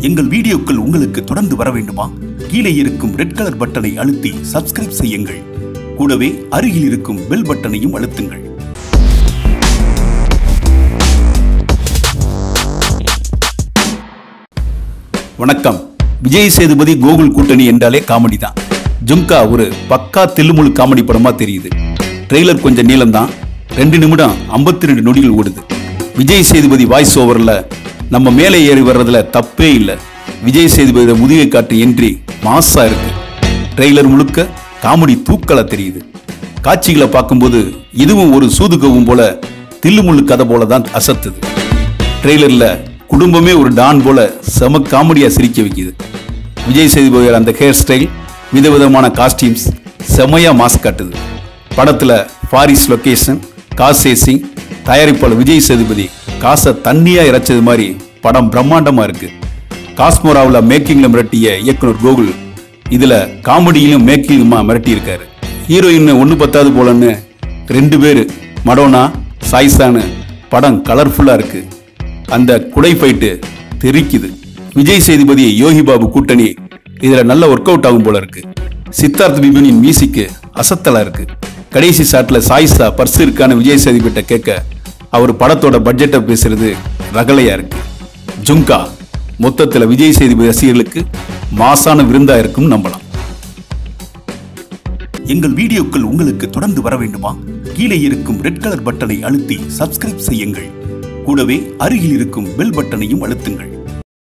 எங்கள் வீடியோக்கள் உங்களுக்கு தொடர்ந்து வர வேண்டுமா கீழே இருக்கும் ரெட் கலர் பட்டனை அழுத்தி சப்ஸ்கிரைப் செய்யுங்கள் கூடவே அருகில் இருக்கும் பெல் பட்டனையும் அழுத்துங்கள் வணக்கம் விஜய் சேதுபதி கோகுல் கூட்டணி என்றாலே காமெடி தான் ஜும்கா ஒரு பக்கா தில்லுமுழு காமெடி படமா தெரியுது ட்ரெய்லர் கொஞ்சம் நீளம்தான் ரெண்டு நிமிடம் 52 ரெண்டு நொடிகள் ஓடுது விஜய் சேதுபதி வாய்ஸ் ஓவர்ல நம்ம மேலே ஏறி வர்றதுல தப்பே இல்லை விஜய் சேதுபதியோட முதுகை காட்டு என்ட்ரி மாசா இருக்கு ட்ரெய்லர் முழுக்க காமெடி தூக்கலா தெரியுது காட்சிகளை பார்க்கும்போது இதுவும் ஒரு சூதுகவும் போல தில்லுமுள்ளு கதை போல தான் அசத்துது ட்ரெய்லர்ல குடும்பமே ஒரு டான் போல செம காமெடியா சிரிக்க வைக்குது விஜய் சேதுபதியோட அந்த ஹேர் ஸ்டைல் விதவிதமான காஸ்டியூம்ஸ் செமையா மாஸ் காட்டுது படத்துல ஃபாரிஸ் லொகேஷன் கார் சேசிங் தயாரிப்பாளர் விஜய் சேதுபதி காசை தண்ணியா இறைச்சது மாதிரி படம் பிரம்மாண்டமா இருக்கு காஸ்மோராவில் மேக்கிங்ல மிரட்டிய இயக்குனர் கோகுல் இதுல காமெடியிலும் மேக்கிங்குமா மிரட்டி இருக்காரு ஹீரோயின் ஒண்ணு பத்தாது போலன்னு ரெண்டு பேரு மடோனா சாய்ஸான்னு படம் கலர்ஃபுல்லா இருக்கு அந்த குடை ஃபைட்டு தெரிக்குது விஜய் சேதுபதி யோகி பாபு கூட்டணி இதுல நல்ல ஒர்க் அவுட் ஆகும் போல இருக்கு சித்தார்த் பிபினின் மியூசிக்கு அசத்தலா இருக்கு கடைசி ஷாட்ல சாய்ஸா பர்ஸ் இருக்கான விஜய் சேதுபதிட்ட கேட்க அவர் படத்தோட பட்ஜெட்டை பேசுறது ரகலையா இருக்கு ஜும்கா மொத்தத்துல விஜய் சேதுபதி ரசிகர்களுக்கு மாசான விருந்தா இருக்கும் நம்பலாம் எங்கள் வீடியோக்கள் உங்களுக்கு தொடர்ந்து வர வேண்டுமா கீழே இருக்கும் ரெட் கலர் பட்டனை அழுத்தி சப்ஸ்கிரைப் செய்யுங்கள் கூடவே அருகில் இருக்கும் பெல் பட்டனையும் அழுத்துங்கள்